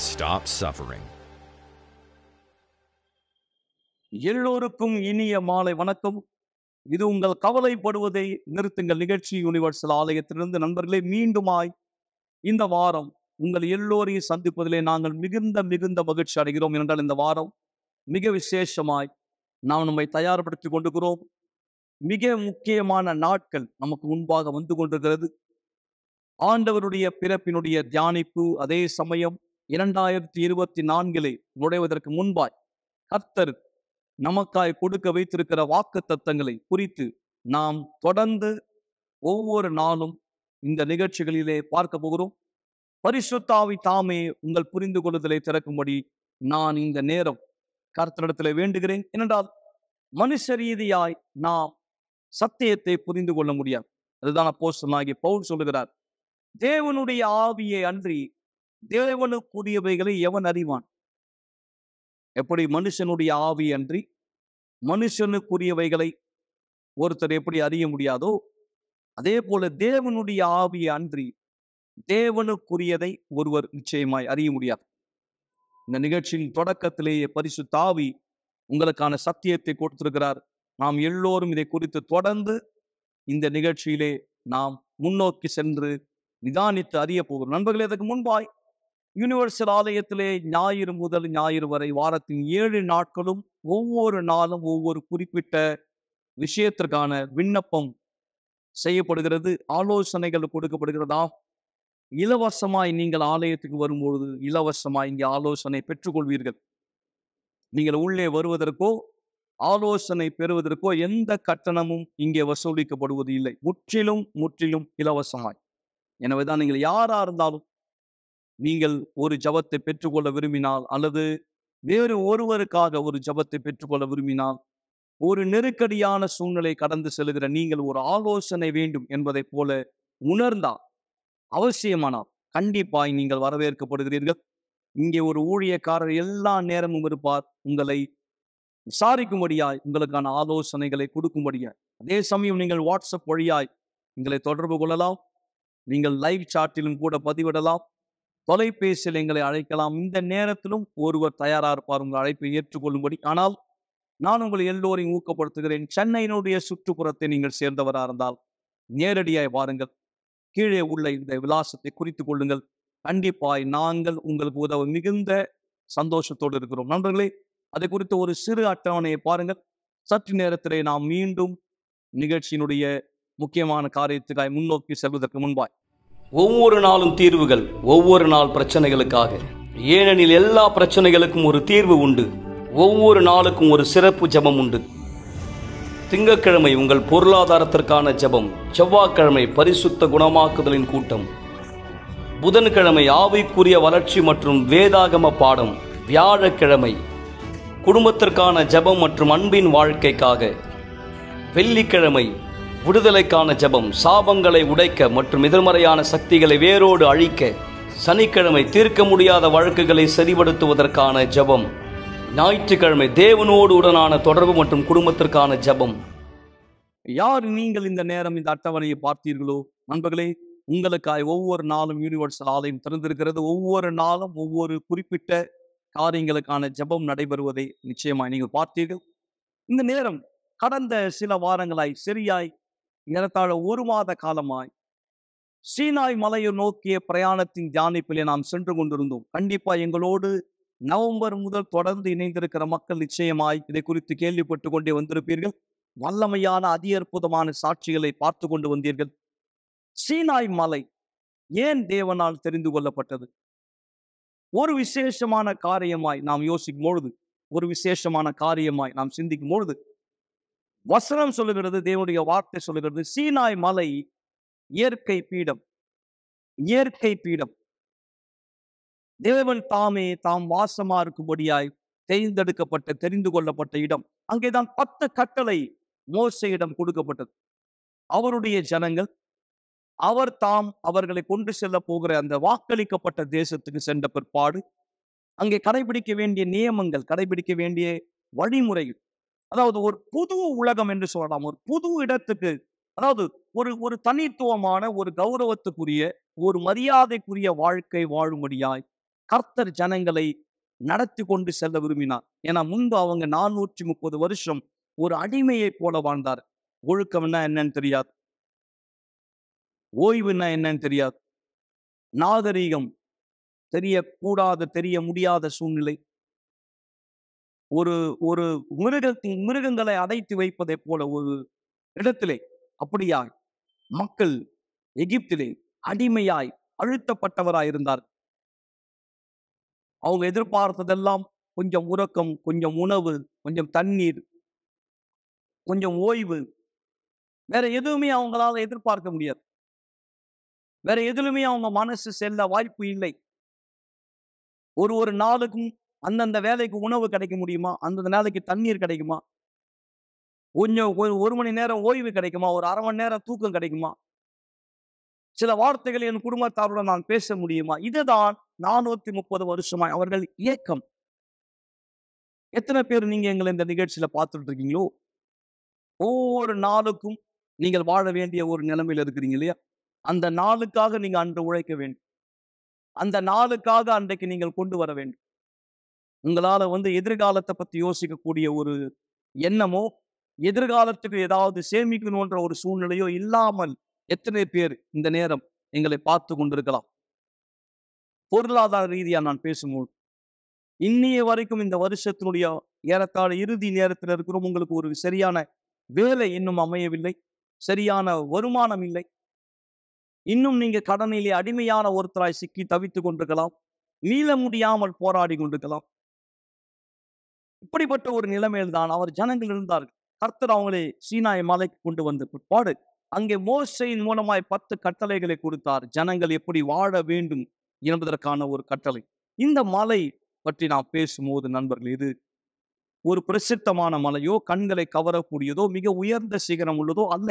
stop suffering. எல்லோருக்கும் இனிய மாலை வணக்கம் இது உங்கள் கவலைப்படுவதை நிறுத்துங்கள் நிகழ்ச்சி யூனிவர்சல் ஆலயத்திலிருந்து நண்பர்களே மீண்டுமாய் இந்த வாரம் உங்கள் எல்லோரையும் சந்திப்பதிலே நாங்கள் மிகுந்த மிகுந்த மகிழ்ச்சி அடைகிறோம் என்றால் இந்த வாரம் மிக விசேஷமாய் நாம் நம்மை தயார்படுத்திக் கொண்டிருக்கிறோம் மிக முக்கியமான நாட்கள் நமக்கு முன்பாக வந்து கொண்டிருக்கிறது ஆண்டவருடைய பிறப்பினுடைய தியானிப்பு அதே சமயம் இரண்டாயிரத்தி இருபத்தி நான்கிலே நுழைவதற்கு முன்பாய் கர்த்தர் நமக்காய் கொடுக்க வைத்திருக்கிற வாக்கு தத்தங்களை குறித்து நாம் தொடர்ந்து ஒவ்வொரு நாளும் இந்த நிகழ்ச்சிகளிலே பார்க்க போகிறோம் பரிசுத்தாவி தாமே உங்கள் புரிந்து கொள்ளுதலை திறக்கும்படி நான் இந்த நேரம் கர்த்தரிடத்தில் வேண்டுகிறேன் ஏனென்றால் மனுஷ ரீதியாய் நாம் சத்தியத்தை புரிந்து கொள்ள முடியாது அதுதான் அப்போஸ்தலனாகிய பவுல் சொல்லுகிறார் தேவனுடைய ஆவியை அன்றி தேவனுக்குரியவைகளை எவன் அறிவான் எப்படி மனுஷனுடைய ஆவி அன்றி மனுஷனுக்குரியவைகளை ஒருத்தர் எப்படி அறிய முடியாதோ அதே போல தேவனுடைய ஆவியை அன்றி தேவனுக்குரியதை ஒருவர் நிச்சயமாய் அறிய முடியாது இந்த நிகழ்ச்சியின் தொடக்கத்திலேயே பரிசு தாவி உங்களுக்கான சத்தியத்தை கொடுத்திருக்கிறார் நாம் எல்லோரும் இதை குறித்து தொடர்ந்து இந்த நிகழ்ச்சியிலே நாம் முன்னோக்கி சென்று நிதானித்து அறிய போகிறோம் நண்பர்களே அதற்கு முன்பாய் யூனிவர்சல் ஆலயத்திலே ஞாயிறு முதல் ஞாயிறு வரை வாரத்தின் ஏழு நாட்களும் ஒவ்வொரு நாளும் ஒவ்வொரு குறிப்பிட்ட விஷயத்திற்கான விண்ணப்பம் செய்யப்படுகிறது ஆலோசனைகள் கொடுக்கப்படுகிறதா இலவசமாய் நீங்கள் ஆலயத்துக்கு வரும்பொழுது இலவசமாய் இங்கே ஆலோசனை பெற்றுக்கொள்வீர்கள் நீங்கள் உள்ளே வருவதற்கோ ஆலோசனை பெறுவதற்கோ எந்த கட்டணமும் இங்கே வசூலிக்கப்படுவது இல்லை முற்றிலும் முற்றிலும் இலவசமாய் எனவேதான் நீங்கள் யாரா இருந்தாலும் நீங்கள் ஒரு ஜபத்தை பெற்றுக்கொள்ள விரும்பினால் அல்லது வேறு ஒருவருக்காக ஒரு ஜபத்தை பெற்றுக்கொள்ள விரும்பினால் ஒரு நெருக்கடியான சூழ்நிலை கடந்து செல்கிற நீங்கள் ஒரு ஆலோசனை வேண்டும் என்பதைப் போல உணர்ந்தா அவசியமானால் கண்டிப்பாய் நீங்கள் வரவேற்கப்படுகிறீர்கள் இங்கே ஒரு ஊழியக்காரர் எல்லா நேரமும் இருப்பார் உங்களை விசாரிக்கும்படியாய் உங்களுக்கான ஆலோசனைகளை கொடுக்கும்படியாய் அதே சமயம் நீங்கள் வாட்ஸ்அப் வழியாய் எங்களை தொடர்பு கொள்ளலாம் நீங்கள் லைவ் சாட்டிலும் கூட பதிவிடலாம் தொலைபேசியில் எங்களை அழைக்கலாம் இந்த நேரத்திலும் ஒருவர் தயாரா இருப்பார் உங்கள் அழைப்பை ஏற்றுக்கொள்ளும்படி ஆனால் நான் உங்களை எல்லோரையும் ஊக்கப்படுத்துகிறேன் சென்னையினுடைய சுற்றுப்புறத்தை நீங்கள் சேர்ந்தவராக இருந்தால் நேரடியாய் வாருங்கள் கீழே உள்ள இந்த விலாசத்தை குறித்து கொள்ளுங்கள் கண்டிப்பாய் நாங்கள் உங்களுக்கு உதவ மிகுந்த சந்தோஷத்தோடு இருக்கிறோம் நண்பர்களே அதை குறித்து ஒரு சிறு அட்டவணையை பாருங்கள் சற்று நேரத்திலே நாம் மீண்டும் நிகழ்ச்சியினுடைய முக்கியமான காரியத்துக்காய் முன்னோக்கி செல்வதற்கு முன்பாய் ஒவ்வொரு நாளும் தீர்வுகள் ஒவ்வொரு நாள் பிரச்சனைகளுக்காக ஏனெனில் எல்லா பிரச்சனைகளுக்கும் ஒரு தீர்வு உண்டு ஒவ்வொரு நாளுக்கும் ஒரு சிறப்பு ஜெபம் உண்டு திங்கட்கிழமை உங்கள் பொருளாதாரத்திற்கான ஜெபம் செவ்வாய்க்கிழமை பரிசுத்த குணமாக்குதலின் கூட்டம் புதன்கிழமை ஆவிக்குரிய வளர்ச்சி மற்றும் வேதாகம பாடம் வியாழக்கிழமை குடும்பத்திற்கான ஜெபம் மற்றும் அன்பின் வாழ்க்கைக்காக வெள்ளிக்கிழமை விடுதலைக்கான ஜெபம் சாபங்களை உடைக்க மற்றும் எதிர்மறையான சக்திகளை வேரோடு அழிக்க சனிக்கிழமை தீர்க்க முடியாத வழக்குகளை சரிபடுத்துவதற்கான ஜெபம் ஞாயிற்றுக்கிழமை தேவனோடு உடனான தொடர்பு மற்றும் குடும்பத்திற்கான ஜெபம் யார் நீங்கள் இந்த நேரம் இந்த அட்டவணையை பார்த்தீர்களோ நண்பர்களே உங்களுக்காய் ஒவ்வொரு நாளும் யூனிவர்சல் ஆலயம் திறந்திருக்கிறது ஒவ்வொரு நாளும் ஒவ்வொரு குறிப்பிட்ட காரியங்களுக்கான ஜெபம் நடைபெறுவதை நிச்சயமாய் நீங்கள் பார்த்தீர்கள் இந்த நேரம் கடந்த சில வாரங்களாய் சரியாய் ஏறத்தாழ ஒரு மாத காலமாய் சீனாய் மலையை நோக்கிய பிரயாணத்தின் தியானிப்பிலே நாம் சென்று கொண்டிருந்தோம் கண்டிப்பா எங்களோடு நவம்பர் முதல் தொடர்ந்து இணைந்திருக்கிற மக்கள் நிச்சயமாய் இதை குறித்து கேள்விப்பட்டு கொண்டே வந்திருப்பீர்கள் வல்லமையான அதி அற்புதமான சாட்சிகளை பார்த்து கொண்டு வந்தீர்கள் சீனாய் மலை ஏன் தேவனால் தெரிந்து கொள்ளப்பட்டது ஒரு விசேஷமான காரியமாய் நாம் யோசிக்கும் பொழுது ஒரு விசேஷமான காரியமாய் நாம் சிந்திக்கும் பொழுது வசனம் சொல்லுகிறது தேவனுடைய வார்த்தை சொல்லுகிறது சீனாய் மலை இயற்கை பீடம் இயற்கை பீடம் தேவன் தாமே தாம் வாசமா இருக்கும்படியாய் தேர்ந்தெடுக்கப்பட்ட தெரிந்து கொள்ளப்பட்ட இடம் அங்கேதான் பத்து கட்டளை மோசையிடம் கொடுக்கப்பட்டது அவருடைய ஜனங்கள் அவர் தாம் அவர்களை கொண்டு செல்ல போகிற அந்த வாக்களிக்கப்பட்ட தேசத்துக்கு சென்ற பிற்பாடு அங்கே கடைபிடிக்க வேண்டிய நியமங்கள் கடைபிடிக்க வேண்டிய வழிமுறைகள் அதாவது ஒரு புது உலகம் என்று சொல்லலாம் ஒரு புது இடத்துக்கு அதாவது ஒரு ஒரு தனித்துவமான ஒரு கௌரவத்துக்குரிய ஒரு மரியாதைக்குரிய வாழ்க்கை வாழும்படியாய் கர்த்தர் ஜனங்களை நடத்தி கொண்டு செல்ல விரும்பினார் ஏன்னா முன்பு அவங்க நானூற்றி முப்பது வருஷம் ஒரு அடிமையை போல வாழ்ந்தார் ஒழுக்கம்னா என்னன்னு தெரியாது ஓய்வுன்னா என்னன்னு தெரியாது நாகரீகம் தெரியக்கூடாத தெரிய முடியாத சூழ்நிலை ஒரு ஒரு மிருக மிருகங்களை அடைத்து வைப்பதை போல ஒரு இடத்திலே அப்படியாய் மக்கள் எகிப்திலே அடிமையாய் அழுத்தப்பட்டவராய் இருந்தார் அவங்க எதிர்பார்த்ததெல்லாம் கொஞ்சம் உறக்கம் கொஞ்சம் உணவு கொஞ்சம் தண்ணீர் கொஞ்சம் ஓய்வு வேற எதுவுமே அவங்களால எதிர்பார்க்க முடியாது வேற எதுலுமே அவங்க மனசு செல்ல வாய்ப்பு இல்லை ஒரு ஒரு நாளுக்கும் அந்தந்த வேலைக்கு உணவு கிடைக்க முடியுமா அந்தந்த நாளைக்கு தண்ணீர் கிடைக்குமா கொஞ்சம் ஒரு ஒரு மணி நேரம் ஓய்வு கிடைக்குமா ஒரு அரை மணி நேரம் தூக்கம் கிடைக்குமா சில வார்த்தைகள் என் குடும்பத்தாருடன் நான் பேச முடியுமா இதுதான் நானூத்தி முப்பது வருஷமாய் அவர்கள் இயக்கம் எத்தனை பேர் நீங்க எங்களை இந்த நிகழ்ச்சியில பார்த்துட்டு இருக்கீங்களோ ஒவ்வொரு நாளுக்கும் நீங்கள் வாழ வேண்டிய ஒரு நிலைமையில இருக்கிறீங்க இல்லையா அந்த நாளுக்காக நீங்க அன்று உழைக்க வேண்டும் அந்த நாளுக்காக அன்றைக்கு நீங்கள் கொண்டு வர வேண்டும் உங்களால வந்து எதிர்காலத்தை பத்தி யோசிக்கக்கூடிய ஒரு எண்ணமோ எதிர்காலத்துக்கு ஏதாவது சேமிக்கணுன்ற ஒரு சூழ்நிலையோ இல்லாமல் எத்தனை பேர் இந்த நேரம் எங்களை பார்த்து கொண்டிருக்கலாம் பொருளாதார ரீதியா நான் பேசும்போது இன்னிய வரைக்கும் இந்த வருஷத்தினுடைய ஏறத்தாழ இறுதி நேரத்தில் இருக்கிறோம் உங்களுக்கு ஒரு சரியான வேலை இன்னும் அமையவில்லை சரியான வருமானம் இல்லை இன்னும் நீங்க கடனிலே அடிமையான ஒருத்தராய் சிக்கி தவித்துக் கொண்டிருக்கலாம் மீள முடியாமல் போராடி கொண்டிருக்கலாம் இப்படிப்பட்ட ஒரு நிலைமையில் தான் அவர் ஜனங்கள் இருந்தார்கள் கர்த்தர் அவங்களை சீனாய் மலைக்கு கொண்டு வந்த பிற்பாடு அங்கே மோசையின் மூலமாய் பத்து கட்டளைகளை கொடுத்தார் ஜனங்கள் எப்படி வாழ வேண்டும் என்பதற்கான ஒரு கட்டளை இந்த மலை பற்றி நாம் பேசும்போது நண்பர்கள் இது ஒரு பிரசித்தமான மலையோ கண்களை கவரக்கூடியதோ மிக உயர்ந்த சிகரம் உள்ளதோ அல்ல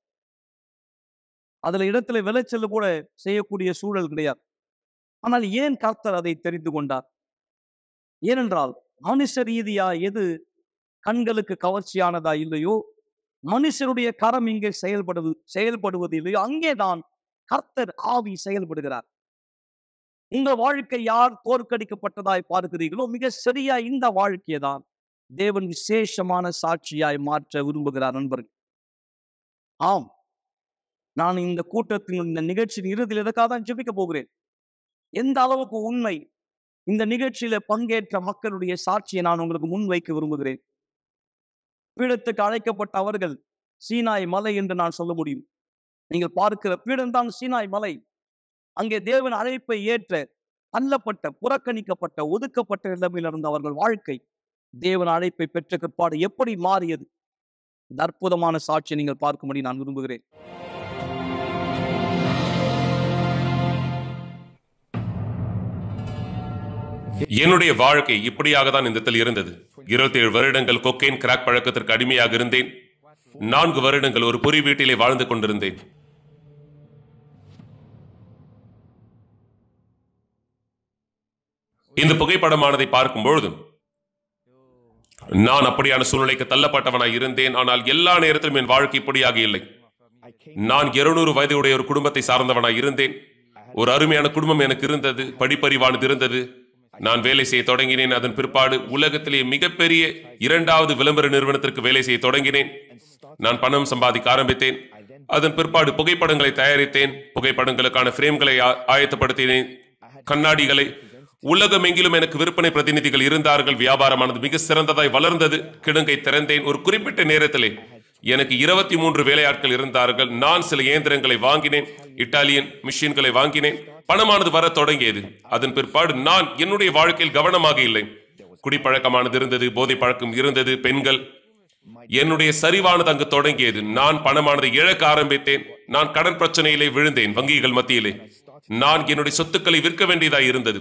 அதுல இடத்துல விளைச்சல் கூட செய்யக்கூடிய சூழல் கிடையாது ஆனால் ஏன் கர்த்தர் அதை தெரிந்து கொண்டார் ஏனென்றால் மனுஷ ரீதியா எது கண்களுக்கு கவர்ச்சியானதா இல்லையோ மனுஷருடைய கரம் இங்கே செயல்படுவது செயல்படுவது இல்லையோ அங்கேதான் கர்த்தர் ஆவி செயல்படுகிறார் உங்க வாழ்க்கை யார் தோற்கடிக்கப்பட்டதாய் பார்க்கிறீர்களோ மிக சரியா இந்த வாழ்க்கையை தான் தேவன் விசேஷமான சாட்சியாய் மாற்ற விரும்புகிறார் நண்பர்கள் ஆம் நான் இந்த கூட்டத்தின் இந்த நிகழ்ச்சியின் இறுதியில் எதற்காக தான் ஜெபிக்க போகிறேன் எந்த அளவுக்கு உண்மை இந்த நிகழ்ச்சியில பங்கேற்ற மக்களுடைய சாட்சியை நான் உங்களுக்கு முன்வைக்க விரும்புகிறேன் பீடத்துக்கு அழைக்கப்பட்ட அவர்கள் சீனாய் மலை என்று நான் சொல்ல முடியும் நீங்கள் பார்க்கிற பீடம்தான் சீனாய் மலை அங்கே தேவன் அழைப்பை ஏற்ற தள்ளப்பட்ட புறக்கணிக்கப்பட்ட ஒதுக்கப்பட்ட நிலைமையில் இருந்த அவர்கள் வாழ்க்கை தேவன் அழைப்பை பெற்ற பிற்பாடு எப்படி மாறியது இந்த அற்புதமான சாட்சியை நீங்கள் பார்க்கும்படி நான் விரும்புகிறேன் என்னுடைய வாழ்க்கை இப்படியாக தான் இந்த இடத்தில் இருந்தது இருபத்தி ஏழு வருடங்கள் கொக்கைன் கிராக் பழக்கத்திற்கு அடிமையாக இருந்தேன் நான்கு வருடங்கள் ஒரு பொறி வீட்டிலே வாழ்ந்து கொண்டிருந்தேன் இந்த புகைப்படமானதை பார்க்கும் பொழுது நான் அப்படியான சூழ்நிலைக்கு தள்ளப்பட்டவனாய் இருந்தேன் ஆனால் எல்லா நேரத்திலும் என் வாழ்க்கை இப்படியாக இல்லை நான் இருநூறு வயதுடைய ஒரு குடும்பத்தை சார்ந்தவனாய் இருந்தேன் ஒரு அருமையான குடும்பம் எனக்கு இருந்தது படிப்பறிவானது இருந்தது நான் வேலை செய்ய தொடங்கினேன் அதன் பிற்பாடு உலகத்திலே மிகப்பெரிய இரண்டாவது விளம்பர நிறுவனத்திற்கு வேலை செய்ய தொடங்கினேன் நான் பணம் சம்பாதிக்க ஆரம்பித்தேன் அதன் பிற்பாடு புகைப்படங்களை தயாரித்தேன் புகைப்படங்களுக்கான பிரேம்களை ஆ- ஆயத்தப்படுத்தினேன் கண்ணாடிகளை உலகமெங்கிலும் எனக்கு விற்பனை பிரதிநிதிகள் இருந்தார்கள் வியாபாரமானது மிக சிறந்ததாய் வளர்ந்தது கிடங்கை திறந்தேன் ஒரு குறிப்பிட்ட நேரத்திலே எனக்கு இருபத்தி மூன்று வேலையாட்கள் இருந்தார்கள் நான் சில இயந்திரங்களை வாங்கினேன் இட்டாலியன் மிஷின்களை வாங்கினேன் பணமானது வர தொடங்கியது அதன் பிற்பாடு நான் என்னுடைய வாழ்க்கையில் கவனமாக இல்லை குடிப்பழக்கமானது இருந்தது போதை பழக்கம் இருந்தது பெண்கள் என்னுடைய சரிவானது அங்கு தொடங்கியது நான் பணமானதை இழக்க ஆரம்பித்தேன் நான் கடன் பிரச்சனையிலே விழுந்தேன் வங்கிகள் மத்தியிலே நான் என்னுடைய சொத்துக்களை விற்க வேண்டியதாய் இருந்தது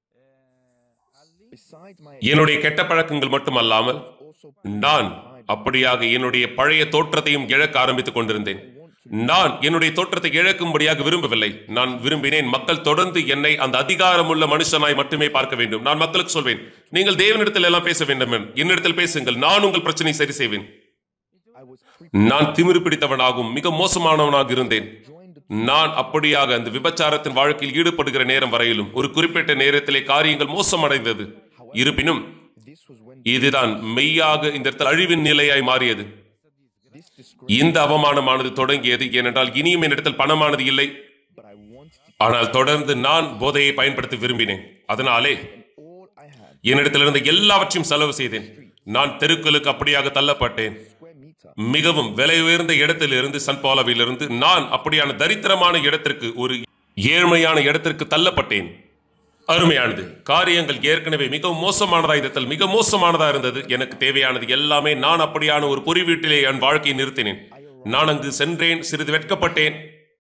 என்னுடைய கெட்ட பழக்கங்கள் மட்டுமல்லாமல் நான் அப்படியாக என்னுடைய பழைய தோற்றத்தையும் இழக்க ஆரம்பித்துக் கொண்டிருந்தேன் நான் என்னுடைய தோற்றத்தை இழக்கும்படியாக விரும்பவில்லை நான் விரும்பினேன் மக்கள் தொடர்ந்து என்னை அந்த அதிகாரமுள்ள மனுஷனாய் மட்டுமே பார்க்க வேண்டும் நான் மக்களுக்கு சொல்வேன் நீங்கள் தேவனிடத்தில் எல்லாம் பேச வேண்டும் என்னிடத்தில் பேசுங்கள் நான் உங்கள் பிரச்சனை சரி செய்வேன் நான் திமிரு பிடித்தவனாகவும் மிக மோசமானவனாக இருந்தேன் நான் அப்படியாக அந்த விபச்சாரத்தின் வாழ்க்கையில் ஈடுபடுகிற நேரம் வரையிலும் ஒரு குறிப்பிட்ட நேரத்திலே காரியங்கள் மோசமடைந்தது இருப்பினும் This was when இதுதான் மெய்யாக இந்த இடத்தில் அழிவின் நிலையாய் மாறியது this disgrace, இந்த அவமானமானது தொடங்கியது ஏனென்றால் இனியும் என்னிடத்தில் பணமானது இல்லை but I wanted to, ஆனால் தொடர்ந்து நான் போதையை பயன்படுத்த விரும்பினேன் அதனாலே all I had, என்னிடத்தில் இருந்த எல்லாவற்றையும் செலவு செய்தேன் நான் தெருக்களுக்கு அப்படியாக தள்ளப்பட்டேன் square meter, மிகவும் விலை உயர்ந்த இடத்திலிருந்து சன்பாலாவிலிருந்து நான் அப்படியான தரித்திரமான இடத்திற்கு ஒரு ஏழ்மையான இடத்திற்கு தள்ளப்பட்டேன் அருமையானது காரியங்கள் ஏற்கனவே மிகவும் மோசமானதா இருந்ததில் மிக மோசமானதா இருந்தது எனக்கு தேவையானது எல்லாமே நான் அப்படியான ஒரு பொறி வீட்டிலே என் வாழ்க்கையை நிறுத்தினேன் நான் அங்கு சென்றேன் சிறிது வெட்கப்பட்டேன்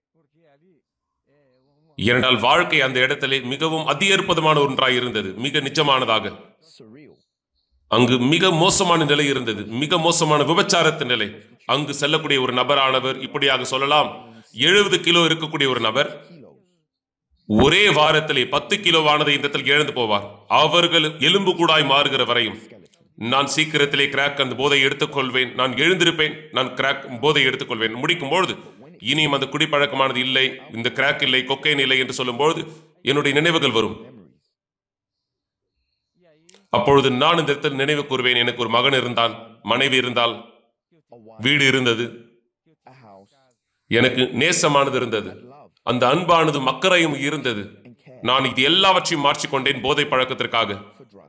ஏனென்றால் வாழ்க்கை அந்த இடத்திலே மிகவும் அதிகற்பதமான ஒன்றாய் இருந்தது மிக நிஜமானதாக surreal, அங்கு மிக மோசமான நிலை இருந்தது மிக மோசமான விபச்சாரத்தின் நிலை அங்கு செல்லக்கூடிய ஒரு நபரானவர் இப்படியாக சொல்லலாம் எழுபது கிலோ இருக்கக்கூடிய ஒரு நபர் kilos, ஒரே வாரத்திலே பத்து கிலோவானதை இந்த இடத்தில் இழந்து போவார் அவர்கள் எலும்பு கூடாய் மாறுகிற வரையும் நான் சீக்கிரத்திலே கிராக் அந்த போதை எடுத்துக்கொள்வேன் நான் எழுந்திருப்பேன் நான் கிராக் போதை எடுத்துக்கொள்வேன் முடிக்கும் பொழுது இனியும் அந்த குடிப்பழக்கமானது இல்லை இந்த கிராக் இல்லை கொக்கைன் இல்லை என்று சொல்லும்பொழுது என்னுடைய நினைவுகள் வரும் அப்பொழுது நான் இந்த இடத்தில் நினைவு கூறுவேன் எனக்கு ஒரு மகன் இருந்தான் மனைவி இருந்தால் a wife, வீடு இருந்தது a house, எனக்கு நேசமானது இருந்தது love, அந்த அன்பானது மக்கரையும் இருந்தது and care நான் இது எல்லாவற்றையும் மாற்றிக்கொண்டேன் போதை பழக்கத்திற்காக for drugs.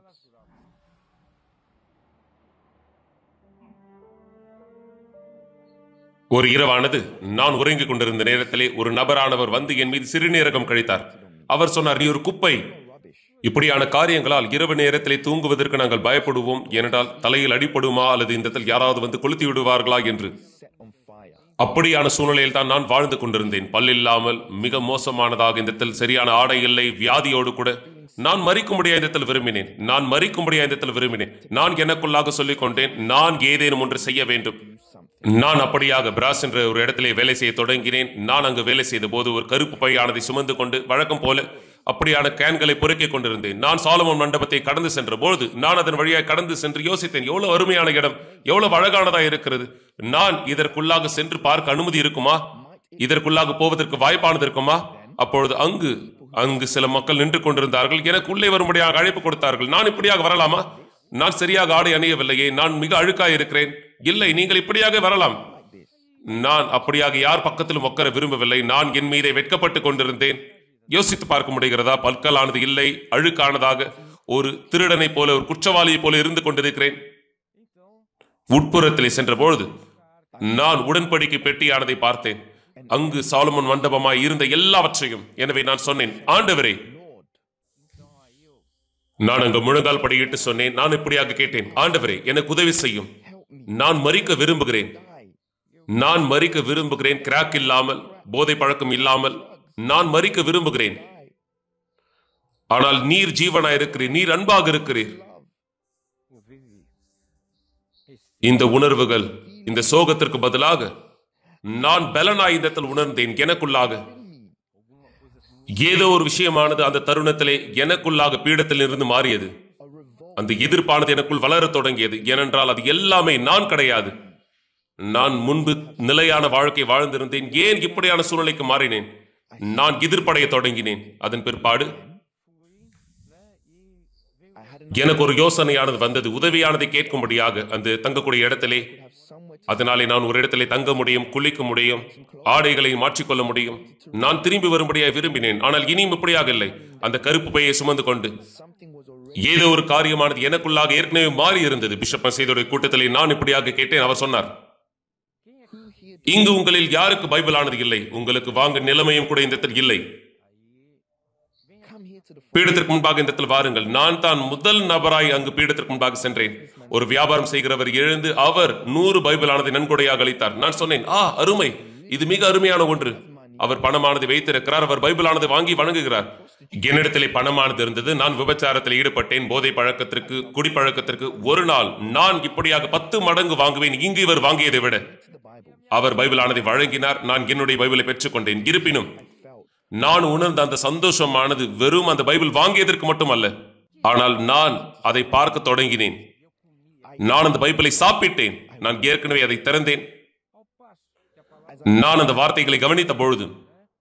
ஒரு இரவானது நான் உறங்கிக் கொண்டிருந்த நேரத்திலே ஒரு நபரானவர் வந்து என் மீது சிறுநீரகம் கழித்தார் அவர் சொன்னார் நீ ஒரு குப்பை Rubbish, இப்படியான காரியங்களால் இரவு நேரத்திலே தூங்குவதற்கு நாங்கள் பயப்படுவோம் ஏனென்றால் தலையில் அடிபடுமா அல்லது இந்த இடத்தில் யாராவது வந்து கொளுத்தி விடுவார்களா என்று set on fire, அப்படியான சூழ்நிலையில் தான் நான் வாழ்ந்து கொண்டிருந்தேன் பல்லில்லாமல் மிக மோசமானதாக இந்த இடத்தில் சரியான ஆடை இல்லை வியாதியோடு கூட நான் மறிக்கும்படியா இந்த இடத்தில் விரும்பினேன் நான் மறிக்கும்படியா இந்த இடத்தில் விரும்பினேன் நான் எனக்குள்ளாக சொல்லிக் கொண்டேன் நான் ஏதேனும் ஒன்று செய்ய வேண்டும் do something. நான் அப்படியாக பிராஸ் என்ற ஒரு இடத்திலே வேலை செய்ய தொடங்கினேன் நான் அங்கு வேலை செய்த போது ஒரு கருப்பு பையானதை சுமந்து கொண்டு வழக்கம் போல அப்படியான கேன்களை பொறுக்கிக் கொண்டிருந்தேன் நான் சாலமன் மண்டபத்தை கடந்து சென்ற பொழுது நான் அதன் வழியாக கடந்து சென்று யோசித்தேன் எவ்வளவு அருமையான இடம் எவ்வளவு அழகானதா இருக்கிறது நான் இதற்குள்ளாக சென்று பார்க்க அனுமதி இருக்குமா இதற்குள்ளாக போவதற்கு வாய்ப்பானது இருக்குமா அப்பொழுது அங்கு அங்கு சில மக்கள் நின்று கொண்டிருந்தார்கள் எனக்கு உள்ளே வரும்படியாக அழைப்பு கொடுத்தார்கள் நான் இப்படியாக வரலாமா நான் சரியாக ஆடை அணியவில்லையே நான் மிக அழுக்காய் இருக்கிறேன் இல்லை நீங்கள் இப்படியாக வரலாம் நான் அப்படியாக யார் பக்கத்திலும் உட்கார விரும்பவில்லை நான் என் மீதே வெட்கப்பட்டு கொண்டிருந்தேன் யோசித்து பார்க்க முடிகிறதா பல்கலானது இல்லை அழுக்கானதாக ஒரு திருடனை போல ஒரு குற்றவாளியை போல இருந்து கொண்டிருக்கிறேன் உட்புறத்திலே சென்ற பொழுது நான் உடன்படிக்கை பெட்டியானதை பார்த்தேன் அங்கு சாலமன் மண்டபமாய் இருந்த எல்லாவற்றையும் எனவே நான் சொன்னேன் ஆண்டவரே நான் அங்கு முழங்கால் படியிட்டு சொன்னேன் நான் இப்படியாக கேட்டேன் ஆண்டவரே எனக்கு உதவி செய்யும் Help me நான் மறிக்க விரும்புகிறேன் die. நான் மறிக்க விரும்புகிறேன் கிராக் இல்லாமல் போதை பழக்கம் இல்லாமல் நான் மறிக்க விரும்புகிறேன் ஆனால் நீர் ஜீவனா இருக்கிறீர் நீர் அன்பாக இருக்கிறீர் இந்த உணர்வுகள் இந்த சோகத்திற்கு பதிலாக நான் பலனாயுதத்தில் உணர்ந்தேன் எனக்குள்ளாக ஏதோ ஒரு விஷயமானது அந்த தருணத்திலே எனக்குள்ளாக பீடத்தில் இருந்து மாறியது A revolt, அந்த எதிர்ப்பானது எனக்குள் வளரத் தொடங்கியது ஏனென்றால் அது எல்லாமே நான் கிடையாது நான் முன்பு நிலையான வாழ்க்கை வாழ்ந்திருந்தேன் ஏன் இப்படியான சூழ்நிலைக்கு மாறினேன் நான் எதிர்ப்படைய தொடங்கினேன் அதன் பிற்பாடு I had an எனக்கு ஒரு யோசனையானது வந்தது உதவியானதை கேட்கும்படியாக அந்த தங்கக்கூடிய இடத்திலே have somewhere to அதனாலே நான் ஒரு இடத்திலே தங்க முடியும் குளிக்க முடியும் ஆடைகளை மாற்றிக்கொள்ள முடியும் நான் திரும்பி வரும்படியாக விரும்பினேன் ஆனால் இனியும் இப்படியாக இல்லை அந்த கருப்பு பையை சுமந்து கொண்டு something was already ஏதோ ஒரு காரியமானது எனக்குள்ளாக ஏற்கனவே மாறி இருந்தது பிஷப் மசீதுடைய கூட்டத்திலே நான் இப்படியாக கேட்டேன் அவர் சொன்னார் who here இங்கு உங்களில் யாருக்கு பைபிள் ஆனது இல்லை உங்களுக்கு வாங்க நிலைமையும் கூட இந்த இடத்தில் இல்லை come here to the பீடத்திற்கு முன்பாக இந்த இடத்தில் வாருங்கள் நான் தான் முதல் நபராய் அங்கு பீடத்திற்கு முன்பாக சென்றேன் ஒரு வியாபாரம் செய்கிறவர் எழுந்து அவர் நூறு பைபிள் ஆனதை நன்கொடையாக அளித்தார் நான் சொன்னேன் ஆ அருமை இது மிக அருமையான ஒன்று அவர் பணமானதை வைத்திருக்கிறார் அவர் பைபிள் ஆனதை வாங்கி வணங்குகிறார் என்னிடத்திலே பணமானது இருந்தது நான் விபச்சாரத்தில் ஈடுபட்டேன் போதை பழக்கத்திற்கு குடிப்பழக்கத்திற்கு ஒரு நாள் நான் இப்படியாக பத்து மடங்கு வாங்குவேன் இங்கு இவர் வாங்கியதை விட to the Bible. அவர் பைபிள் ஆனதை வழங்கினார் நான் என்னுடைய பைபிளை பெற்றுக்கொண்டேன் இருப்பினும் Felt நான் உணர்ந்த அந்த சந்தோஷமானது வெறும் அந்த பைபிள் வாங்கியதற்கு மட்டுமல்ல ஆனால் நான் அதை பார்க்க தொடங்கினேன் நான் அந்த பைபிளை சாப்பிட்டேன் நான் ஏற்கனவே அதை திறந்தேன் as I நான் அந்த வார்த்தைகளை கவனித்த பொழுது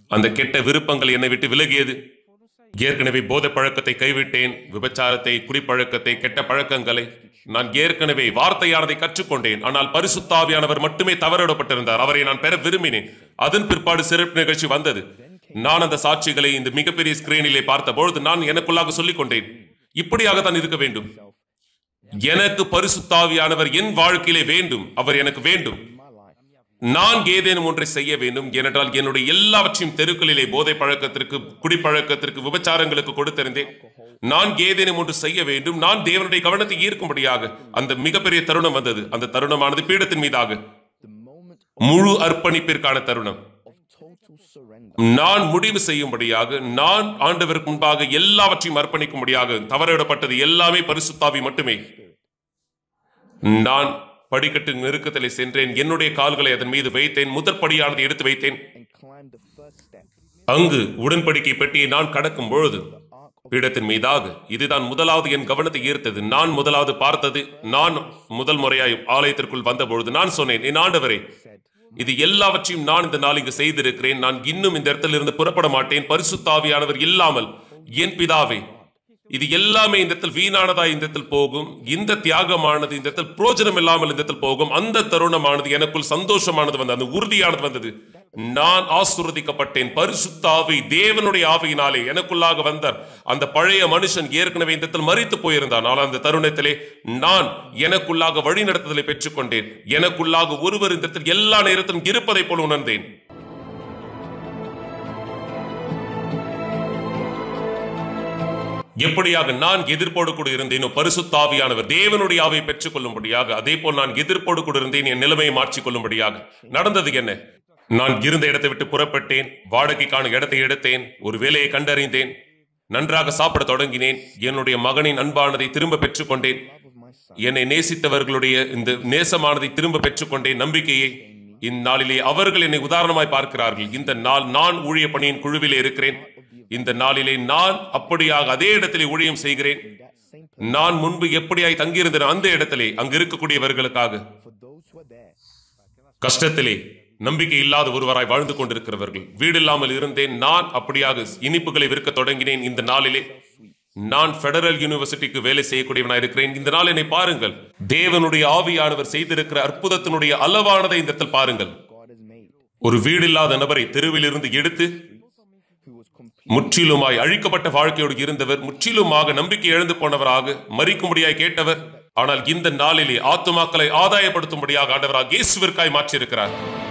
அந்த கெட்ட விருப்பங்கள் என்னை விட்டு விலகியது ஏற்கனவே போதை பழக்கத்தை கைவிட்டேன் விபச்சாரத்தை குடிப்பழக்கத்தை கெட்ட பழக்கங்களை நான் ஏற்கனவே வார்த்தையானதை கற்றுக்கொண்டேன் ஆனால் பரிசுத்தாவியானவர் மட்டுமே தவறிடப்பட்டிருந்தார் அவரை நான் பெற விரும்பினேன் அதன் பிற்பாடு சிறப்பு நிகழ்ச்சி வந்தது நான் அந்த சாட்சிகளை இந்த மிகப்பெரிய ஸ்கிரீனிலே பார்த்தபொழுது நான் எனக்குள்ளாக சொல்லிக் கொண்டேன் இப்படியாக தான் இருக்க வேண்டும் எனக்கு பரிசுத்தாவியானவர் என் வாழ்க்கையிலே வேண்டும் அவர் எனக்கு வேண்டும் my life. நான் ஏதேனும் ஒன்றை செய்ய வேண்டும் ஏனென்றால் என்னுடைய எல்லாவற்றையும் தெருக்களிலே போதை பழக்கத்திற்கு குடிப்பழக்கத்திற்கு விபச்சாரங்களுக்கு கொடுத்திருந்தேன் நான் ஏதேனும் ஒன்று செய்ய வேண்டும் நான் தேவனுடைய கவனத்தை ஈர்க்கும்படியாக அந்த மிகப்பெரிய தருணம் வந்தது அந்த தருணமானது பீடத்தின் மீதாக The moment முழு அர்ப்பணிப்பிற்கான தருணம் of total surrender. நான் முடிவு செய்யும்படியாக நான் ஆண்டவருக்கு முன்பாக எல்லாவற்றையும் அர்ப்பணிக்கும்படியாக தவறிடப்பட்டது எல்லாமே பரிசுத்தாவி மட்டுமே நான் படிக்கட்டு நெருக்கத்திலே சென்றேன் என்னுடைய கால்களை அதன் மீது வைத்தேன் முதற் படியானதை எடுத்து வைத்தேன் and climbed the first step. அங்கு உடன்படிக்கை பெட்டியை நான் கடக்கும் பொழுது The ark of பீடத்தின் மீதாக இதுதான் முதலாவது என் கவனத்தை ஈர்த்தது நான் முதலாவது பார்த்தது நான் முதல் முறையாய் ஆலயத்திற்குள் வந்த பொழுது நான் சொன்னேன் என் ஆண்டவரே said, இது எல்லாவற்றையும் நான் இந்த நாள் இங்கு செய்திருக்கிறேன் நான் இன்னும் இந்த இடத்துல இருந்து புறப்பட மாட்டேன் பரிசுத்தாவியானவர் இல்லாமல் என் பிதாவே இது எல்லாமே இந்த இடத்தில் வீணானதா இந்த இடத்தில் போகும் இந்த தியாகமானது இந்த இடத்தில் பிரோஜனம் இல்லாமல் இந்த இடத்தில் போகும் அந்த தருணமானது எனக்குள் சந்தோஷமானது வந்தது அந்த உறுதியானது வந்தது நான் ஆசுரதிக்கப்பட்டேன் பரிசுத்தாவி தேவனுடைய ஆவியினாலே எனக்குள்ளாக வந்தார் அந்த பழைய மனுஷன் ஏற்கனவே இந்த இடத்தில் மறித்து போயிருந்தான் ஆனால் அந்த தருணத்திலே நான் எனக்குள்ளாக வழிநடத்துதலை பெற்றுக்கொண்டேன் எனக்குள்ளாக ஒருவர் இந்த இடத்தில் எல்லா நேரத்திலும் இருப்பதைப் போல உணர்ந்தேன் எப்படியாக நான் எதிர்ப்போடு கூட இருந்தேனோ பரிசுத்தாவியானவர் தேவனுடைய ஆவை பெற்றுக் கொள்ளும்படியாக அதே போல் நான் எதிர்ப்போடு கூட இருந்தேன் என் நிலைமையை மாற்றிக் கொள்ளும்படியாக நடந்தது என்ன நான் இருந்த இடத்தை விட்டு புறப்பட்டேன் வாடகைக்கான இடத்தை எடுத்தேன் ஒரு வேலையை கண்டறிந்தேன் நன்றாக சாப்பிட தொடங்கினேன் என்னுடைய மகனின் அன்பானதை திரும்ப பெற்றுக்கொண்டேன் love of my son. என்னை நேசித்தவர்களுடைய இந்த நேசமானதை திரும்ப பெற்றுக்கொண்டேன் நம்பிக்கையை இந்நாளிலே அவர்கள் என்னை உதாரணமாய் பார்க்கிறார்கள் இந்த நாள் நான் ஊழிய பணியின் குழுவிலே இருக்கிறேன் இந்த நாளிலே நான் அப்படியாக அதே இடத்திலே ஊழியம் செய்கிறேன் In that same place, நான் முன்பு எப்படியாய் தங்கியிருந்தேன் அந்த இடத்திலே அங்கு இருக்கக்கூடியவர்களுக்காக for those who are there, கஷ்டத்திலே நம்பிக்கை இல்லாத ஒருவராய் வாழ்ந்து கொண்டிருக்கிறவர்கள் வீடு இல்லாமல் இருந்தேன் நான் அப்படியாக இனிப்புகளை விற்க தொடங்கினேன் இந்த நாளிலே நான் ஃபெடரல் யூனிவர்சிட்டிக்கு வேலை செய்யக்கூடியவனாய் இருக்கிறேன் இந்த நாள் என்னை பாருங்கள் தேவனுடைய ஆவியானவர் செய்திருக்கிற அற்புதத்தினுடைய அளவானதை இந்த இடத்தில் பாருங்கள் God has made, ஒரு வீடில்லாத நபரை தெருவிலிருந்து எடுத்து who was complete. முற்றிலுமாய் அழிக்கப்பட்ட வாழ்க்கையோடு இருந்தவர் முற்றிலுமாக நம்பிக்கை இழந்து போனவராக மறிக்கும்படியாய் கேட்டவர் ஆனால் இந்த நாளிலே ஆத்துமாக்களை ஆதாயப்படுத்தும்படியாக ஆண்டவராக இயேசுவிற்காய் மாற்றியிருக்கிறார்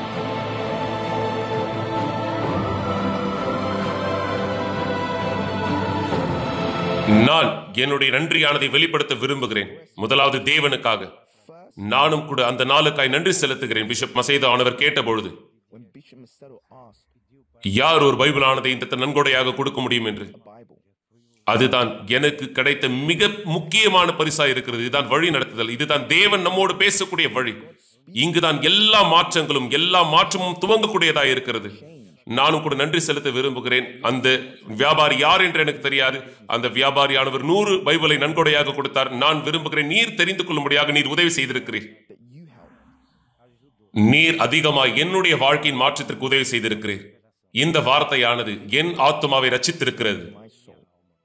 நான் என்னுடைய நன்றியானதை வெளிப்படுத்த விரும்புகிறேன் முதலாவது தேவனுக்காக நானும் கூட அந்த நாளுக்காய் நன்றி செலுத்துகிறேன் பிஷப் மசேதா ஆனவர் கேட்டபொழுது When Bishop Macedo asked யார் ஒரு பைபிளானதை இந்த நன்கொடையாக கொடுக்க முடியும் என்று a Bible, அதுதான் எனக்கு கிடைத்த மிக முக்கியமான பரிசா இருக்கிறது இதுதான் வழி நடத்துதல் இதுதான் தேவன் நம்மோடு பேசக்கூடிய வழி இங்குதான் எல்லா மாற்றங்களும் எல்லா மாற்றமும் துவங்கக்கூடியதா இருக்கிறது நானும் கூட நன்றி செலுத்த விரும்புகிறேன் அந்த வியாபாரி யார் என்று எனக்கு தெரியாது அந்த வியாபாரியானவர் நூறு பைபிளை நன்கொடையாக கொடுத்தார் நான் விரும்புகிறேன் நீர் தெரிந்து கொள்ளும்படியாக நீர் உதவி செய்திருக்கிறீர் that you helped. நீர் அதிகமாய் என்னுடைய வாழ்க்கையின் மாற்றத்திற்கு உதவி செய்திருக்கிறீர் இந்த வார்த்தையானது என் ஆத்துமாவை ரச்சித்திருக்கிறது my soul.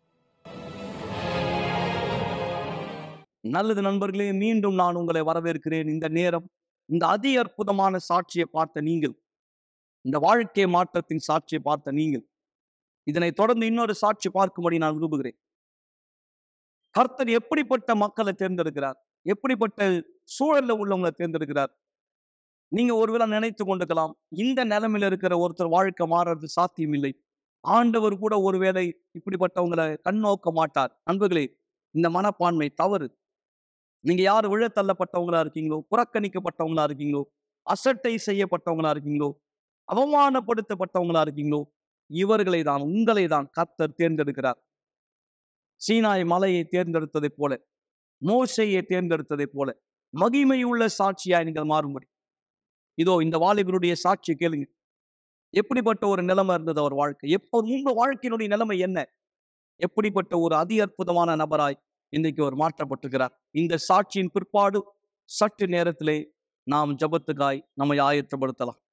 நல்லது நண்பர்களே மீண்டும் நான் உங்களை வரவேற்கிறேன் இந்த நேரம் இந்த அதி அற்புதமான சாட்சியை பார்த்த நீங்கள் இந்த வாழ்க்கை மாற்றத்தின் சாட்சியை பார்த்த நீங்கள் இதனை தொடர்ந்து இன்னொரு சாட்சி பார்க்கும்படி நான் விரும்புகிறேன் கர்த்தர் எப்படிப்பட்ட மக்களை தேர்ந்தெடுக்கிறார் எப்படிப்பட்ட சூழல்ல உள்ளவங்களை தேர்ந்தெடுக்கிறார் நீங்க ஒருவேளை நினைத்து கொண்டிருக்கலாம் இந்த நிலைமையில இருக்கிற ஒருத்தர் வாழ்க்கை மாறுறது சாத்தியம் இல்லை ஆண்டவர் கூட ஒருவேளை இப்படிப்பட்டவங்களை கண்ணோக்க மாட்டார் நண்பர்களே இந்த மனப்பான்மை தவறு நீங்க யார் விழத்தள்ளப்பட்டவங்களா இருக்கீங்களோ புறக்கணிக்கப்பட்டவங்களா இருக்கீங்களோ அசட்டை செய்யப்பட்டவங்களா இருக்கீங்களோ அவமானப்படுத்தப்பட்டவங்களா இருக்கீங்களோ இவர்களை தான் உங்களை தான் கர்த்தர் தேர்ந்தெடுக்கிறார் சீனாய் மலையை தேர்ந்தெடுத்ததைப் போல மோசையை தேர்ந்தெடுத்ததைப் போல மகிமையுள்ள சாட்சியாய் நீங்கள் மாறும்படி இதோ இந்த வாலிபருடைய சாட்சி கேளுங்க எப்படிப்பட்ட ஒரு நிலைமை இருந்தது அவர் வாழ்க்கை எப்போ உங்க வாழ்க்கையினுடைய நிலைமை என்ன எப்படிப்பட்ட ஒரு அதி அற்புதமான நபராய் இன்றைக்கு அவர் மாற்றப்பட்டிருக்கிறார் இந்த சாட்சியின் பிற்பாடு சற்று நேரத்திலே நாம் ஜபத்துக்காய் நம்மை ஆயத்தப்படுத்தலாம்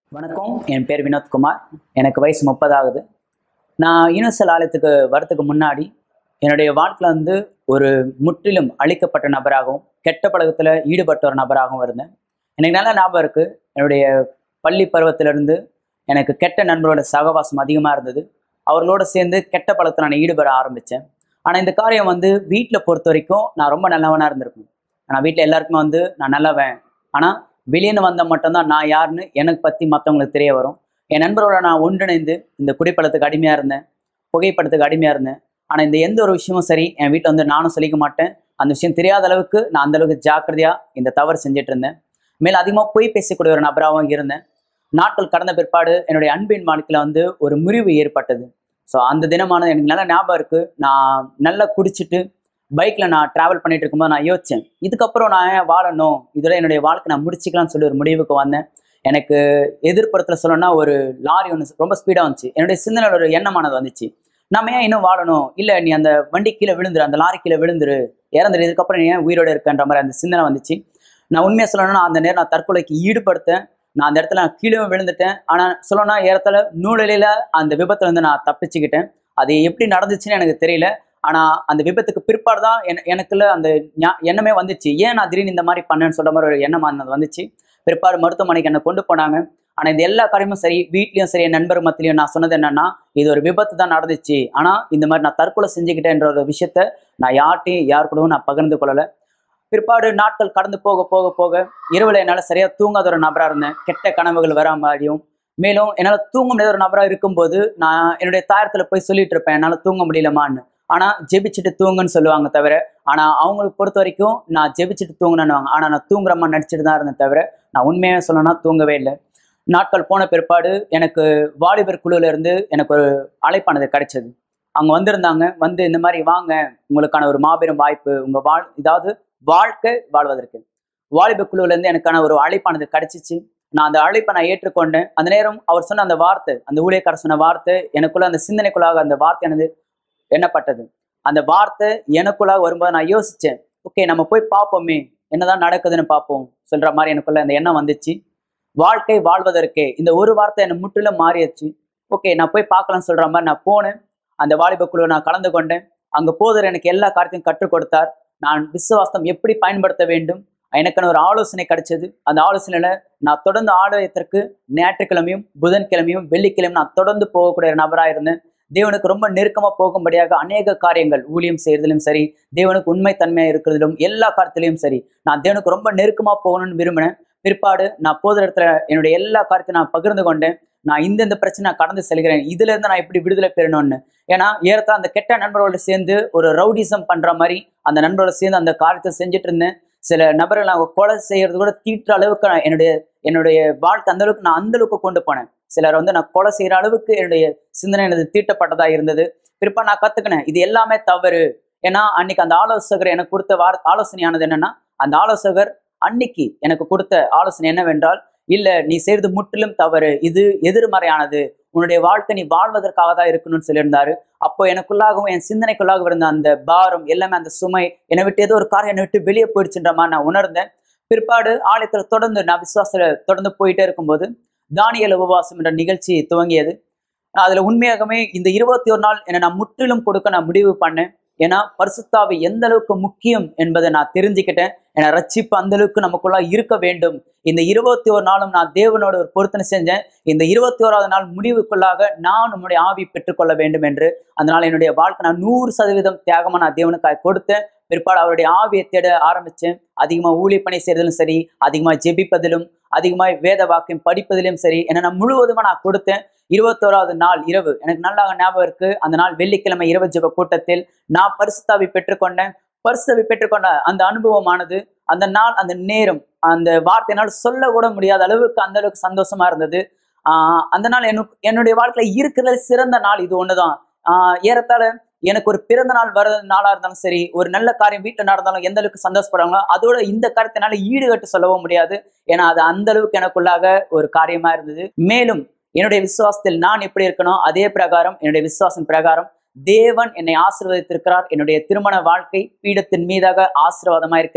வணக்கம் என் பேர் வினோத்குமார் எனக்கு வயசு முப்பதாகுது நான் யூனிவர்சல் ஆலயத்துக்கு வரத்துக்கு முன்னாடி என்னுடைய வாழ்க்கையில் வந்து ஒரு முற்றிலும் அழிக்கப்பட்ட நபராகவும் கெட்ட பழக்கத்தில் ஈடுபட்ட ஒரு நபராகவும் இருந்தேன் எனக்கு நல்ல ஞாபகம் இருக்குது என்னுடைய பள்ளி பருவத்திலிருந்து எனக்கு கெட்ட நண்பரோட சகவாசம் அதிகமாக இருந்தது அவர்களோட சேர்ந்து கெட்ட பழக்கத்தில் நான் ஈடுபட ஆரம்பித்தேன் ஆனால் இந்த காரியம் வந்து வீட்டில் பொறுத்த வரைக்கும் நான் ரொம்ப நல்லவனாக இருந்திருக்கேன் ஆனால் வீட்டில் எல்லாருக்குமே வந்து நான் நல்லவன் ஆனால் வெளியேன்னு வந்தால் மட்டும்தான் நான் யாருன்னு எனக்கு பற்றி மற்றவங்களுக்கு தெரிய வரும் என் நண்பரோட நான் ஒன்றிணைந்து இந்த குடிப்பழத்துக்கு அடிமையாக இருந்தேன் புகைப்படத்துக்கு அடிமையாக இருந்தேன் ஆனால் இந்த எந்த ஒரு விஷயமும் சரி என் வீட்டில் வந்து நானும் சொல்லிக்க மாட்டேன் அந்த விஷயம் தெரியாத அளவுக்கு நான் அந்த அளவுக்கு ஜாக்கிரதையாக இந்த தவறு செஞ்சுட்டு இருந்தேன் மேலும் அதிகமாக பொய் பேசக்கூடிய ஒரு நபராகவும் இருந்தேன் நாட்கள் கடந்த பிற்பாடு என்னுடைய அன்பின் வாழ்க்கையில் வந்து ஒரு முறிவு ஏற்பட்டது ஸோ அந்த தினமானது எனக்கு நல்ல ஞாபகம் இருக்குது நான் நல்லா குடிச்சிட்டு பைக்கில் நான் ட்ராவல் பண்ணிட்டு இருக்கும்போது நான் யோசித்தேன் இதுக்கப்புறம் நான் ஏன் வாழணும் இதோட என்னுடைய வாழ்க்கை நான் முடிச்சிக்கலாம்னு சொல்லி ஒரு முடிவுக்கு வந்தேன் எனக்கு எதிர்ப்புறத்தில் சொல்லணும்னா ஒரு லாரி ஒன்று ரொம்ப ஸ்பீடாக வந்துச்சு என்னுடைய சிந்தனையில் ஒரு எண்ணமானது வந்துச்சு நம்ம ஏன் இன்னும் வாழணும் இல்லை நீ அந்த வண்டி கீழே விழுந்துரு அந்த லாரி கீழே விழுந்துரு இறந்துரு இதுக்கப்புறம் நீ ஏன் உயிரோட இருக்கன்ற மாதிரி அந்த சிந்தனை வந்துச்சு நான் உண்மையாக சொல்லணும்னா அந்த நேரம் நான் தற்கொலைக்கு ஈடுபடுத்தேன் நான் அந்த இடத்துல நான் கீழே விழுந்துட்டேன் ஆனால் சொல்லணும்னா ஏறத்தால நூலிலையில் அந்த விபத்துல இருந்து நான் தப்பிச்சுக்கிட்டேன் அது எப்படி நடந்துச்சுன்னு எனக்கு தெரியல ஆனால் அந்த விபத்துக்கு பிற்பாடு தான் என எனக்குள்ள அந்த ஞா- எண்ணமே வந்துச்சு ஏன் நான் திடீர்னு இந்த மாதிரி பண்ணேன்னு சொல்ற மாதிரி ஒரு எண்ணம் அந்த வந்துச்சு பிற்பாடு மருத்துவமனைக்கு என்னை கொண்டு போனாங்க ஆனால் இந்த எல்லா காரியமும் சரி வீட்லேயும் சரி என் நண்பர் மத்தியிலையும் நான் சொன்னது என்னன்னா இது ஒரு விபத்து தான் நடந்துச்சு ஆனால் இந்த மாதிரி நான் தற்கொலை செஞ்சுக்கிட்டேன்ற ஒரு விஷயத்த நான் யார்ட்டையும் யார் கூடவும் நான் பகிர்ந்து கொள்ளலை பிற்பாடு நாட்கள் கடந்து போக போக போக இரவில் என்னால் சரியாக தூங்காத ஒரு நபராக இருந்தேன் கெட்ட கனவுகள் வரா மாதிரியும் மேலும் என்னால் தூங்க முடியாத ஒரு நபராக இருக்கும்போது நான் என்னுடைய தாயத்தில் போய் சொல்லிட்டு இருப்பேன் என்னால் தூங்க முடியலமான்னு ஆனால் ஜெபிச்சுட்டு தூங்குன்னு சொல்லுவாங்க தவிர ஆனால் அவங்களுக்கு பொறுத்த வரைக்கும் நான் ஜெபிச்சுட்டு தூங்கினேன்னுவாங்க ஆனால் நான் தூங்குறமா நடிச்சிட்டு தான் இருந்தேன் தவிர நான் உண்மையாக சொல்லணும்னா தூங்கவே இல்லை நாட்கள் போன பிற்பாடு எனக்கு வாலிபர் குழுல இருந்து எனக்கு ஒரு அழைப்பானது கிடைச்சது அவங்க வந்திருந்தாங்க வந்து இந்த மாதிரி வாங்க உங்களுக்கான ஒரு மாபெரும் வாய்ப்பு உங்க வாழ் இதாவது வாழ்க்கை வாழ்வதற்கு வாலிபர் குழுல இருந்து எனக்கான ஒரு அழைப்பானது கிடைச்சிச்சு நான் அந்த அழைப்பை நான் ஏற்றுக்கொண்டேன் அந்த நேரம் அவர் சொன்ன அந்த வார்த்தை அந்த ஊழியக்காரர் சொன்ன வார்த்தை எனக்குள்ள அந்த சிந்தனைக்குள்ளாக அந்த வார்த்தை எனது எண்ணப்பட்டது அந்த வார்த்தை எனக்குள்ளாக வரும்போது நான் யோசிச்சேன் ஓகே நம்ம போய் பார்ப்போமே என்னதான் நடக்குதுன்னு பார்ப்போம் சொல்ற மாதிரி எனக்குள்ள அந்த எண்ணம் வந்துச்சு வாழ்க்கை வாழ்வதற்கே இந்த ஒரு வார்த்தை என்னை முற்றிலும் மாறிடுச்சு ஓகே நான் போய் பார்க்கலாம்னு சொல்ற மாதிரி நான் போனேன் அந்த வாலிப குழுவை நான் கலந்து கொண்டேன் அங்க போதர் எனக்கு எல்லா காரியத்தையும் கற்றுக் கொடுத்தார் நான் விசுவாசம் எப்படி பயன்படுத்த வேண்டும் எனக்கான ஒரு ஆலோசனை கிடைச்சது அந்த ஆலோசனையில நான் தொடர்ந்து ஆலயத்திற்கு ஞாயிற்றுக்கிழமையும் புதன்கிழமையும் வெள்ளிக்கிழமையும் நான் தொடர்ந்து போகக்கூடிய ஒரு நபராக இருந்தேன் தேவனுக்கு ரொம்ப நெருக்கமா போகும்படியாக அநேக காரியங்கள் ஊழியம் செய்யறதிலும் சரி தேவனுக்கு உண்மை தன்மையா இருக்கிறதிலும் எல்லா காரியத்திலையும் சரி நான் தேவனுக்கு ரொம்ப நெருக்கமா போகணும்னு விரும்பினேன் பிற்பாடு நான் போகிற இடத்துல என்னுடைய எல்லா காரியத்தையும் நான் பகிர்ந்து கொண்டேன் நான் இந்த இந்த பிரச்சனை நான் கடந்து செல்கிறேன் இதுல இருந்து நான் எப்படி விடுதலை பெறணும்னு ஏன்னா ஏறத்தா அந்த கெட்ட நண்பர்களோட சேர்ந்து ஒரு ரவுடிசம் பண்ற மாதிரி அந்த நண்பரோட சேர்ந்து அந்த காரியத்தை செஞ்சுட்டு இருந்தேன் சில நபர்கள் நான் கொலை செய்யறது கூட தீட்டுற அளவுக்கு நான் என்னுடைய என்னுடைய வாழ்க்கை அந்த அளவுக்கு நான் அந்த அளவுக்கு கொண்டு போனேன் சிலர் வந்து நான் கொலை செய்யற அளவுக்கு என்னுடைய சிந்தனை எனது தீட்டப்பட்டதா இருந்தது பிற்பா நான் கத்துக்கினேன் இது எல்லாமே தவறு ஏன்னா அன்னைக்கு அந்த ஆலோசகர் எனக்கு கொடுத்த வார் ஆலோசனையானது என்னன்னா அந்த ஆலோசகர் அன்னைக்கு எனக்கு கொடுத்த ஆலோசனை என்னவென்றால் இல்ல நீ செய்யறது முற்றிலும் தவறு இது எதிர்மறையானது உன்னுடைய வாழ்க்கை நீ வாழ்வதற்காக தான் இருக்கணும்னு சொல்லியிருந்தாரு அப்போ எனக்குள்ளாகவும் என் சிந்தனைக்குள்ளாக இருந்த அந்த பாரம் எல்லாமே அந்த சுமை என்னை விட்டு ஏதோ ஒரு காரியம் என்னை விட்டு வெளியே போயிடுச்சுன்ற மாதிரி நான் உணர்ந்தேன் பிற்பாடு ஆலயத்துல தொடர்ந்து நான் விசுவாசத்துல தொடர்ந்து போயிட்டே இருக்கும்போது தானியல் உபவாசம் என்ற நிகழ்ச்சி துவங்கியது அதுல உண்மையாகவே இந்த இருபத்தி ஒரு நாள் என்னை நான் முற்றிலும் கொடுக்க நான் முடிவு பண்ணேன் ஏன்னா பரிசுத்தாவி எந்த அளவுக்கு முக்கியம் என்பதை நான் தெரிஞ்சுக்கிட்டேன் என ரட்சிப்பு அந்த அளவுக்கு நமக்குள்ள இருக்க வேண்டும் இந்த இருபத்தி ஒரு நாளும் நான் தேவனோட ஒரு பொருத்தனை செஞ்சேன் இந்த இருபத்தி ஓராவது நாள் முடிவுக்குள்ளாக நான் உன்னுடைய ஆவி பெற்றுக்கொள்ள வேண்டும் என்று அதனால என்னுடைய வாழ்க்கை நான் நூறு சதவீதம் தியாகமா நான் தேவனுக்காக கொடுத்தேன் பிற்பாடு அவருடைய ஆவியை தேட ஆரம்பிச்சேன் அதிகமா ஊழிய பணி செய்யறதிலும் சரி அதிகமா ஜெபிப்பதிலும் அதிகமாக வேத வாக்கியம் படிப்பதிலும் சரி என்ன நான் முழுவதுமா நான் கொடுத்தேன் இருபத்தோராவது நாள் இரவு எனக்கு நல்லா ஞாபகம் இருக்கு அந்த நாள் வெள்ளிக்கிழமை இரவு ஜெப கூட்டத்தில் நான் பரிசுத்தாவி பெற்றுக்கொண்டேன் பரிசுத்தாவி பெற்றுக்கொண்ட அந்த அனுபவமானது அந்த நாள் அந்த நேரம் அந்த வார்த்தையினால் சொல்ல கூட முடியாத அளவுக்கு அந்த அளவுக்கு சந்தோஷமா இருந்தது ஆஹ் அந்த நாள் எனக்கு என்னுடைய வாழ்க்கையில இருக்கிறது சிறந்த நாள் இது ஒண்ணுதான் ஆஹ் ஏறத்தாழ எனக்கு ஒரு பிறந்த நாள் வர நாளா இருந்தாலும் சரி ஒரு நல்ல காரியம் வீட்டுல நடந்தாலும் எந்த அளவுக்கு சந்தோஷப்படுறாங்களோ அதோட இந்த காரியத்தினால ஈடுகட்டு சொல்லவும் முடியாது ஏன்னா அது அந்த அளவுக்கு எனக்குள்ளாக ஒரு காரியமா இருந்தது மேலும் என்னுடைய விசுவாசத்தில் நான் எப்படி இருக்கணும் அதே பிரகாரம் என்னுடைய விசுவாசம் பிரகாரம் தேவன் என்னை ஆசீர்வதித்திருக்கிறார் என்னுடைய திருமண வாழ்க்கை பீடத்தின் மீதாக ஆசீர்வாதமா இருக்கிறது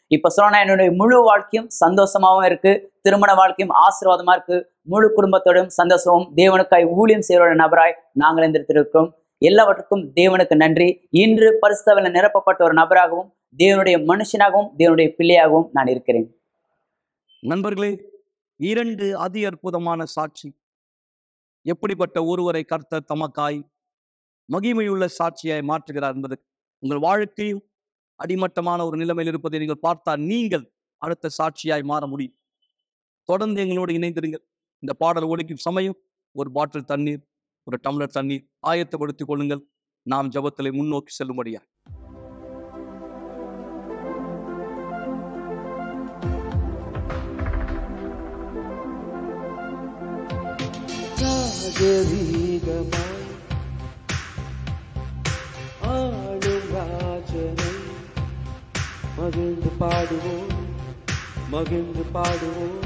இப்ப சொன்னா என்னுடைய முழு வாழ்க்கையும் சந்தோஷமாவும் இருக்கு திருமண வாழ்க்கையும் ஆசீர்வாதமா இருக்கு முழு குடும்பத்தோடும் சந்தோஷமும் தேவனுக்காய் ஊழியம் செய்கிற நபராய் நாங்கள் எந்திருக்கிறோம் எல்லாவற்றுக்கும் தேவனுக்கு நன்றி இன்று பரிசுத்தவன நிரப்பப்பட்ட ஒரு நபராகவும் தேவனுடைய மனுஷனாகவும் தேவனுடைய பிள்ளையாகவும் நான் இருக்கிறேன் நண்பர்களே இரண்டு அதி அற்புதமான சாட்சி எப்படிப்பட்ட ஒருவரை கர்த்தர் தமக்காய் மகிமையுள்ள சாட்சியாய் மாற்றுகிறார் என்பது உங்கள் வாழ்க்கையும் அடிமட்டமான ஒரு நிலைமையில் இருப்பதை நீங்கள் பார்த்தால் நீங்கள் அடுத்த சாட்சியாய் மாற முடியும் தொடர்ந்து எங்களோடு இணைந்திருங்கள் இந்த பாடல் ஒலிக்கும் சமயம் ஒரு பாட்டில் தண்ணீர் ஒரு டம்ளர் தண்ணீர் ஆயத்தப்படுத்திக் கொள்ளுங்கள் நாம் ஜபத்திலே முன்னோக்கி செல்லும்படியா ராஜரீகமாய் ஆளும் ராஜனை மகிழ்ந்து பாடுவோம் மகிழ்ந்து பாடுவோம்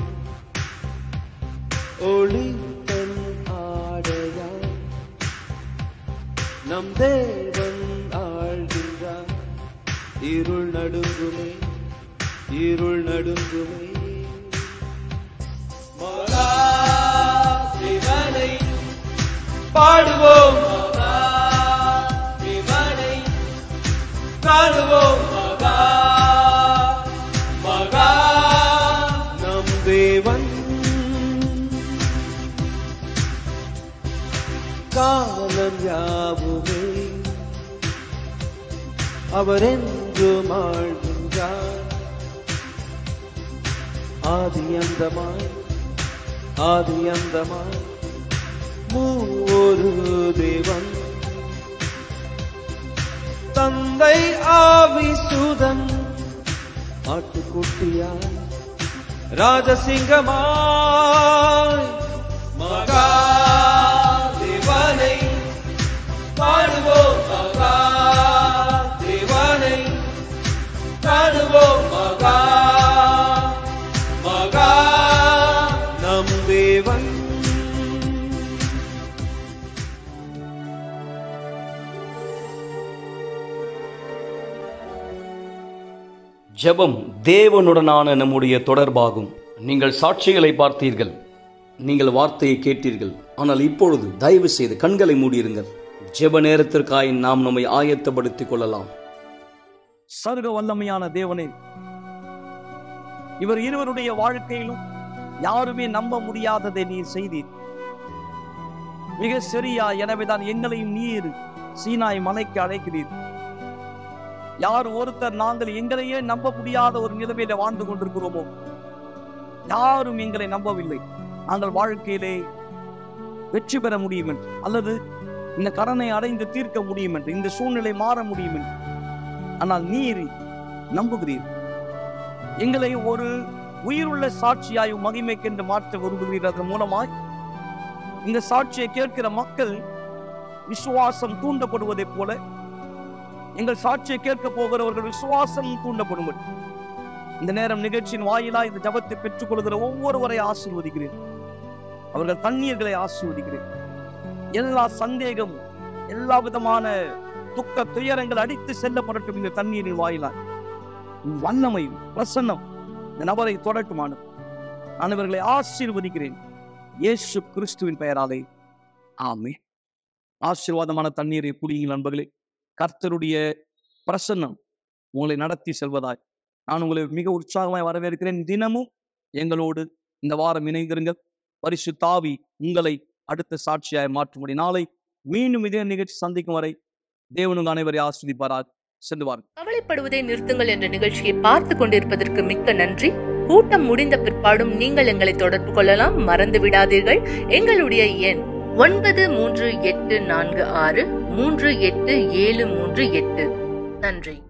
ஒளி தன் ஆடையாய் நம் தேவன் ஆழ்கின்றார் இருள் நடுங்குமே இருள் நடுங்குமே மகா சிவனை பாடுவோம் மகா சிவனை காணுவோம் மகா மகா நம் தேவன் காலம் யாவுமே அவர் என்றும் ஆழ்கின்றார் ஆதி அந்தமாய் ஆதி அந்தமாய் மூவொரு தேவன் தந்தை ஆவி சுதன் ஆட்டுக்குட்டியாய் ராஜசிங்கமாய் மகா தேவனை பாடுவோம் மகா தேவனை காணுவோம் மகா மகா நம் தேவன் ஜெபம் தேவனுடனான நம்முடைய தொடர்பாகும் நீங்கள் சாட்சிகளை பார்த்தீர்கள் நீங்கள் வார்த்தையை கேட்டீர்கள் ஆனால் இப்பொழுது தயவு செய்து கண்களை மூடியிருங்கள் ஜெப நேரத்திற்காய் நாம் நம்மை ஆயத்தப்படுத்திக் கொள்ளலாம் சர்வ வல்லமையான தேவனே இவர் இருவருடைய வாழ்க்கையிலும் யாருமே நம்ப முடியாததை நீர் செய்தீர் மிக சரியா எனவேதான் எங்களையும் நீர் சீனாய் மலைக்கு அழைக்கிறீர் யார் ஒருத்தர் நாங்கள் எங்களையே நம்ப முடியாத ஒரு நிலைமையில வாழ்ந்து கொண்டிருக்கிறோமோ யாரும் எங்களை நம்பவில்லை நாங்கள் வாழ்க்கையிலே வெற்றி பெற முடியும் என்று அல்லது இந்த கடனை அடைந்து தீர்க்க முடியும் என்று இந்த சூழ்நிலை மாற முடியும் என்று ஆனால் நீர் நம்புகிறீர் எங்களை ஒரு உயிருள்ள சாட்சியாய் மகிமைக்கென்று மாற்ற விரும்புகிறீர் அதன் மூலமாய் இந்த சாட்சியை கேட்கிற மக்கள் விசுவாசம் தூண்டப்படுவதைப் போல எங்கள் சாட்சியை கேட்க போகிறவர்கள் விசுவாசம் தூண்டப்படும்படி இந்த நேரம் நிகழ்ச்சியின் வாயிலா இந்த ஜபத்தை பெற்றுக் கொள்கிற ஒவ்வொருவரை ஆசீர்வதிக்கிறேன் அவர்கள் தண்ணீர்களை ஆசீர்வதிக்கிறேன் எல்லா சந்தேகமும் எல்லா விதமான துக்க துயரங்கள் அடித்து செல்லப்படட்டும் இந்த தண்ணீரின் வாயிலாய் வல்லமை பிரசன்னம் இந்த நபரை தொடட்டுமான நான் இவர்களை ஆசீர்வதிக்கிறேன் இயேசு கிறிஸ்துவின் பெயராலே ஆமே ஆசீர்வாதமான தண்ணீரை குடியுங்கள் நண்பர்களே கர்த்தருடைய பிரசன்னம் உங்களை நடத்தி செல்வதாய் நான் உங்களை மிக உற்சாகமாய் வரவேற்கிறேன் தினமும் எங்களோடு இந்த வாரம் இணைந்திருங்கள் பரிசு தாவி உங்களை அடுத்த சாட்சியாய் மாற்றும்படி நாளை மீண்டும் இதே நிகழ்ச்சி சந்திக்கும் வரை தேவனுங்க அனைவரை ஆஸ்வதிப்பாராக சென்று வாருங்கள் கவலைப்படுவதை நிறுத்துங்கள் என்ற நிகழ்ச்சியை பார்த்து கொண்டிருப்பதற்கு மிக்க நன்றி கூட்டம் முடிந்த பிற்பாடும் நீங்கள் எங்களை தொடர்பு கொள்ளலாம் மறந்து விடாதீர்கள் எங்களுடைய எண் ஒன்பது மூன்று எட்டு நான்கு ஆறு மூன்று எட்டு ஏழு மூன்று எட்டு நன்றி